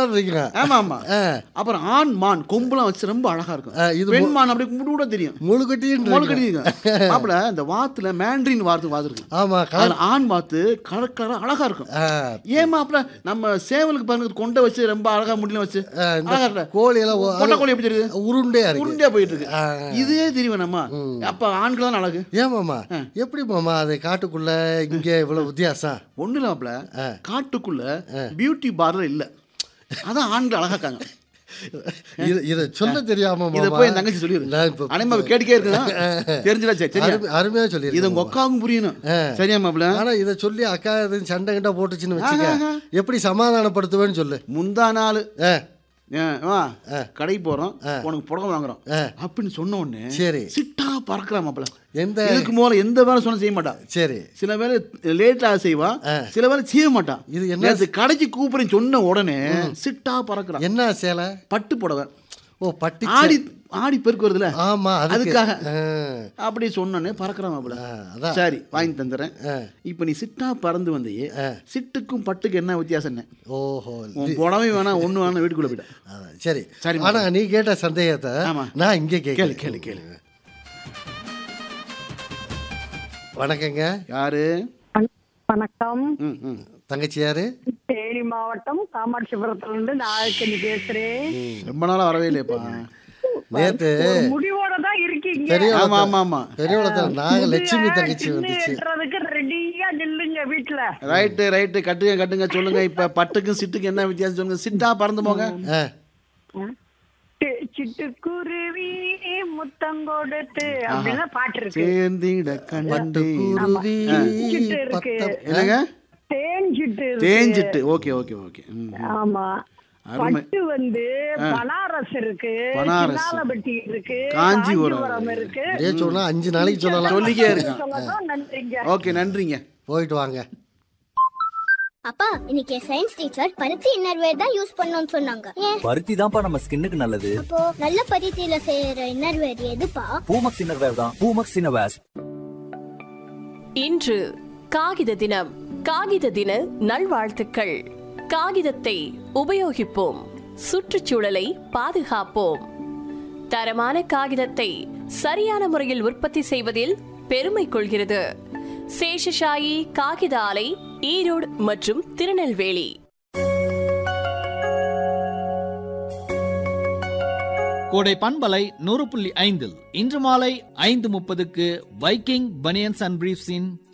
மாதிரி இருக்குங்க ஆமா ஆமா ஆ, அப்புறம் ஆண் மான் கொம்புலாம் வச்சு ரொம்ப அழகா இருக்கும் ஆ, இது பெண் மான் அப்படி கும்பிட்டு கூட தெரியும் முழுக்கட்டின்னு மொழு இருக்கு. கட்டிருக்கும் மாப்பிள இந்த வாத்துல மேண்ட்ரின் வார்த்தை வாத்து இருக்கு ஆமா கலர் அதுல ஆண் வாத்து கலர் கலரா அழகா இருக்கும் ஆ, ஏன் மாப்பிள நம்ம சேவலுக்கு பாருங்க கொண்டை வச்சு ரொம்ப அழகா முடியல வச்சு ஆ, இந்த அழகா இருக்கா? கோழி எல்லாம் ஒ- கொட்டை கோழி எப்படி தெரியுது உருண்டையா இருக்கு உருண்டையா போயிட்டு இருக்கு ஆ, இதே தெரியும் நம்ம அப்ப ஆண்கள் தான் அழகு ஏன் மாமா எப்படி மாமா அது காட்டுக்குள்ள இங்க இவ்வளவு வித்தியாசம் ஒண்ணு இல்ல மாப்பிள காட்டுக்குள்ள பியூட்டி பார்லர் இல்ல அதான் ஆண்கள் அழகா இருக்காங்க இது இத சொல்ல தெரியாம இத மாமா போய் என் தங்கச்சி சொல்லிடு நான் இப்ப அனைமா கேட்டுக்கே இருக்குதா தெரிஞ்சுடா சரி சரியா அருமை- அருமையா இது சொல்லியிருக்கேன் உங்க அக்காவுக்கும் புரியணும் சரியா மாப்பிள ஆனா இத சொல்லி அக்கா எதுவும் சண்டை கிண்டை போட்டுச்சுன்னு வச்சுக்க எப்படி சமாதானப்படுத்துவேன்னு சொல்லு முந்தா நாள் ஆ, வா கடைக்கு போறோம் உனக்கு புடவை வாங்குறோம் அப்படின்னு சொன்ன உடனே சரி சிட்டா பறக்கிறா மாப்பிள எந்த இதுக்கு முதல்ல எந்த வேலை சொன்ன செய்ய மாட்டா சரி சில வேலை லேட்டா செய்வா சில வேலை செய்ய மாட்டான் இது என்ன நேத்து கடைக்கு கூப்பிடுறேன் சொன்ன உடனே சிட்டா பறக்கிறான் என்ன சேலை பட்டு புடவை ஓ பட்டி ஆடி ஆடி பெருக்கு வருதுல ஆமா அதுக்கு அதுக்காக ஆ, அப்படி சொன்னோன்னே பறக்கிறான் மாப்பிள ஆ, அதான் சரி வாங்கி தந்துடுறேன் ஆ. இப்போ நீ சிட்டா பறந்து வந்தையே சிட்டுக்கும் பட்டுக்கு என்ன வித்தியாசம் என்ன ஓஹோ உன் புடவை வேணாம் ஒண்ணு வேணாம் வீட்டுக்குள்ள போயிட்டேன் அதான், சரி சரி, ஆனா நீ கேட்ட சந்தேகத்தை ஆமா. நான் இங்கே கேளு கேட்கல கேளு கேளு வணக்கங்க யாரு வண- வணக்கம் ம் ம் தங்கச்சி யாரு தேனி மாவட்டம் காமாட்சிபுரத்துல இருந்து நாகக்கனி பேசுறேன் ரொம்ப நாளா வரவே இல்லையப்பா நேத்து ஒரு முடிவோட தான் இருக்கீங்க பெரிய ஆமா ஆமா ஆமா பெரியவளத்துல நாக லட்சுமி தங்கச்சி சின்ன வந்துச்சு வெட்டுறதுக்கு ரெடியா நில்லுங்க வீட்டுல ரைட்டு ரைட்டு கட்டுங்க கட்டுங்க சொல்லுங்க இப்ப பட்டுக்கும் சிட்டுக்கும் என்ன வித்தியாசம் சொல்லுங்க சிட்டா பறந்து போங்க ஆ, சி- சிட்டுக்குருவி முத்தம் கொடுத்து அப்படின்னா பாட்டு இருக்கு சேர்ந்திட கண்டு குருவி சிட்டு இருக்கு பத்தம் என்னங்க தேன் சிட்டு இருக்கு. தேஞ்சிட்டு ஓகே ஓகே ஓகே ம் ஆமா அருமை. பட்டு வந்து பனாரஸ் இருக்கு பனாரஸ். சின்னாலப்பட்டி இருக்கு காஞ்சிபுரம் காஞ்சிபுரம் இருக்கு அப்படியே சொன்னா அஞ்சு நாளைக்கு சொல்லலாம் சொல்லிக்கே இருக்கான் சொல்லதான் நன்றிங்க ஓகே நன்றிங்க போயிட்டு வாங்க அப்பா இன்னைக்கு சயின்ஸ் டீச்சர் பருத்தி இன்னர்வேர் தான் யூஸ் பண்ணணும்னு சொன்னாங்க ஏன் பருத்தி தான்ப்பா நம்ம ஸ்கின்னுக்கு நல்லது அப்போ நல்ல பருத்தியில செய்யற இன்னர்வேர் எதுப்பா பூமக்ஸ் இன்னர்வேர் தான் பூமக்ஸ் இன்னர்வேர்ஸ் இன்று காகித தினம் காகித தின நல்வாழ்த்துக்கள் காகிதத்தை உபயோகிப்போம் சுற்றுச்சூழலை பாதுகாப்போம் தரமான காகிதத்தை சரியான முறையில் உற்பத்தி செய்வதில் பெருமை கொள்கிறது சேஷசாயி காகித ஆலை ஈரோடு மற்றும் திருநெல்வேலி கோடை பண்பலை நூறு புள்ளி ஐந்தில் இன்று மாலை ஐந்து முப்பதுக்கு வைக்கிங் பனியன்ஸ் அண்ட் பிரீஃப்ஸின்